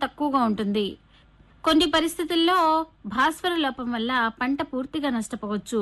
తక్కువగా ఉంటుంది కొన్ని పరిస్థితుల్లో భాస్వర లోపం వల్ల పంట పూర్తిగా నష్టపోవచ్చు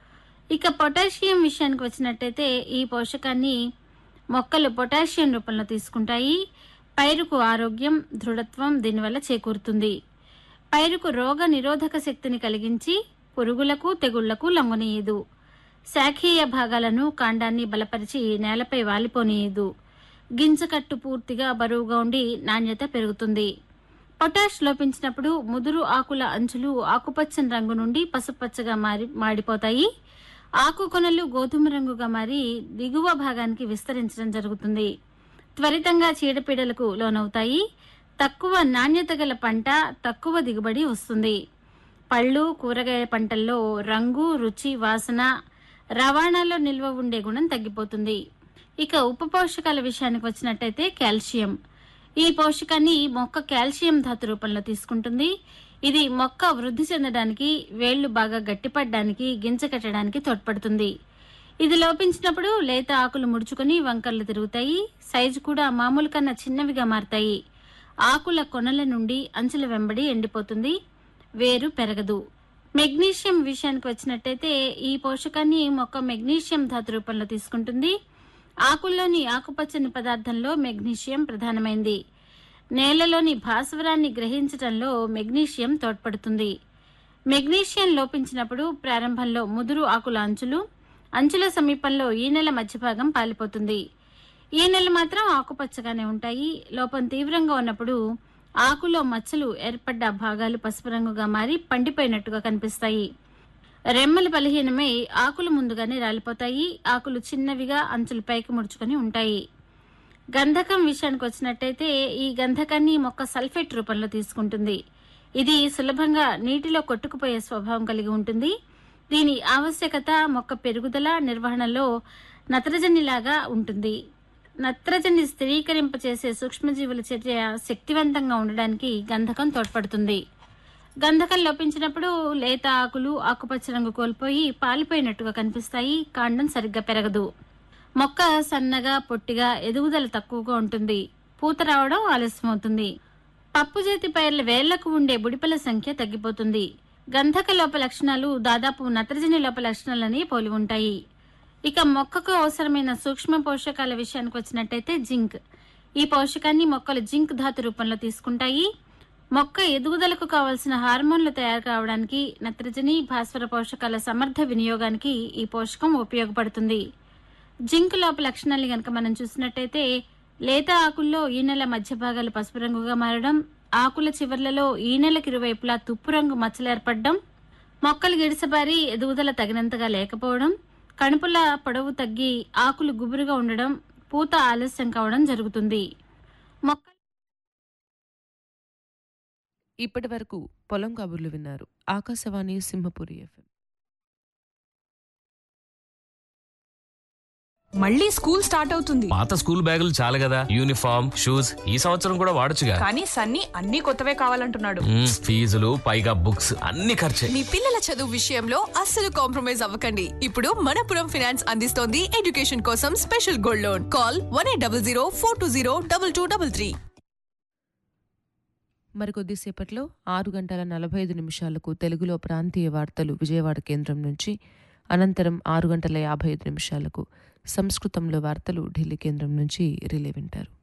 ఇక పొటాషియం విషయానికి వచ్చినట్టయితే ఈ పోషకాన్ని మొక్కలు పొటాషియం రూపంలో తీసుకుంటాయి పైరుకు ఆరోగ్యం దృఢత్వం దీనివల్ల చేకూరుతుంది పైరుకు రోగ నిరోధక శక్తిని కలిగించి పురుగులకు తెగుళ్లకు లొంగనీయదు శాఖీయ భాగాలను కాండాన్ని బలపరిచి నేలపై వాలిపోనీయదు గింజకట్టు పూర్తిగా బరువుగా ఉండి నాణ్యత పెరుగుతుంది పొటాష్ లోపించినప్పుడు ముదురు ఆకుల అంచులు ఆకుపచ్చని రంగు నుండి పసుపచ్చగా మారి మాడిపోతాయి ఆకు కొనలు గోధుమ రంగుగా మారి దిగువ భాగానికి విస్తరించడం జరుగుతుంది త్వరితంగా చీడపీడలకు లోనవుతాయి తక్కువ నాణ్యత గల పంట తక్కువ దిగుబడి వస్తుంది పళ్ళు కూరగాయ పంటల్లో రంగు రుచి వాసన రవాణాలో నిల్వ ఉండే గుణం తగ్గిపోతుంది ఇక ఉప పోషకాల విషయానికి వచ్చినట్టయితే కాల్షియం ఈ పోషకాన్ని మొక్క కాల్షియం ధాతు రూపంలో తీసుకుంటుంది ఇది మొక్క వృద్ధి చెందడానికి వేళ్లు బాగా గట్టిపడడానికి గింజ కట్టడానికి తోడ్పడుతుంది ఇది లోపించినప్పుడు లేత ఆకులు ముడుచుకొని వంకర్లు తిరుగుతాయి సైజు కూడా మామూలు కన్నా చిన్నవిగా మారతాయి ఆకుల కొనల నుండి అంచుల వెంబడి ఎండిపోతుంది వేరు పెరగదు మెగ్నీషియం విషయానికి వచ్చినట్టయితే ఈ పోషకాన్ని మొక్క మెగ్నీషియం ధాతు రూపంలో తీసుకుంటుంది ఆకుల్లోని ఆకుపచ్చని పదార్థంలో మెగ్నీషియం ప్రధానమైంది నేలలోని భాస్వరాన్ని గ్రహించడంలో మెగ్నీషియం తోడ్పడుతుంది మెగ్నీషియం లోపించినప్పుడు ప్రారంభంలో ముదురు ఆకుల అంచులు అంచుల సమీపంలో ఈ నెల మధ్యభాగం పాలిపోతుంది ఈ నెల మాత్రం ఆకుపచ్చగానే ఉంటాయి లోపం తీవ్రంగా ఉన్నప్పుడు ఆకులో మచ్చలు ఏర్పడ్డ భాగాలు పసుపు రంగుగా మారి పండిపోయినట్టుగా కనిపిస్తాయి రెమ్మలు బలహీనమై ఆకులు ముందుగానే రాలిపోతాయి ఆకులు చిన్నవిగా అంచులు పైకి ముడుచుకొని ఉంటాయి గంధకం విషయానికి వచ్చినట్టయితే ఈ గంధకాన్ని మొక్క సల్ఫేట్ రూపంలో తీసుకుంటుంది ఇది సులభంగా నీటిలో కొట్టుకుపోయే స్వభావం కలిగి ఉంటుంది దీని ఆవశ్యకత మొక్క పెరుగుదల నిర్వహణలో నత్రజనిలాగా ఉంటుంది నత్రజని స్థిరీకరింపచేసే సూక్ష్మజీవుల చర్య శక్తివంతంగా ఉండడానికి గంధకం తోడ్పడుతుంది గంధకం లోపించినప్పుడు లేత ఆకులు ఆకుపచ్చ రంగు కోల్పోయి పాలిపోయినట్టుగా కనిపిస్తాయి కాండం సరిగ్గా పెరగదు మొక్క సన్నగా పొట్టిగా ఎదుగుదల తక్కువగా ఉంటుంది పూత రావడం ఆలస్యమవుతుంది పప్పు చేతి పైర్ల వేళ్లకు ఉండే బుడిపల సంఖ్య తగ్గిపోతుంది గంధక లోప లక్షణాలు దాదాపు నత్రజని లోప లక్షణాలని పోలి ఉంటాయి ఇక మొక్కకు అవసరమైన సూక్ష్మ పోషకాల విషయానికి వచ్చినట్టయితే జింక్ ఈ పోషకాన్ని మొక్కలు జింక్ ధాతు రూపంలో తీసుకుంటాయి మొక్క ఎదుగుదలకు కావలసిన హార్మోన్లు తయారు కావడానికి నత్రజని భాస్వర పోషకాల సమర్థ వినియోగానికి ఈ పోషకం ఉపయోగపడుతుంది జింక్ లోప లక్షణాలు గనక మనం చూసినట్టయితే లేత ఆకుల్లో ఈ నెల మధ్య భాగాలు పసుపు రంగుగా మారడం ఆకుల చివర్లలో ఈ నెలకు ఇరువైపులా తుప్పు రంగు మచ్చలు ఏర్పడడం మొక్కలు గిడిసబారి ఎదుగుదల తగినంతగా లేకపోవడం కణుపుల పొడవు తగ్గి ఆకులు గుబురుగా ఉండడం పూత ఆలస్యం కావడం జరుగుతుంది మొక్క ఇప్పటి వరకు పొలం కబుర్లు విన్నారు ఆకాశవాణి సింహపురి ఎఫ్ఎం మళ్ళీ స్కూల్ స్టార్ట్ అవుతుంది పాత స్కూల్ బ్యాగులు చాలు కదా యూనిఫామ్ షూస్ ఈ సంవత్సరం కూడా వాడొచ్చుగా కానీ సన్నీ అన్ని కొత్తవే కావాలంటున్నాడు మ్మ్, ఫీజులు పైగా బుక్స్ అన్ని ఖర్చే మీ పిల్లల చదువు విషయంలో అస్సలు కాంప్రమైజ్ అవ్వకండి ఇప్పుడు మనపురం ఫినాన్స్ అందిస్తోంది ఎడ్యుకేషన్ కోసం special gold loan call one eight double zero four two zero double two double three మరికొద్దిసేపట్లో ఆరు గంటల నలభై ఐదు నిమిషాలకు తెలుగులో ప్రాంతీయ వార్తలు విజయవాడ కేంద్రం నుంచి అనంతరం ఆరు గంటల యాభై ఐదు నిమిషాలకు సంస్కృతంలో వార్తలు ఢిల్లీ కేంద్రం నుంచి రిలే వింటారు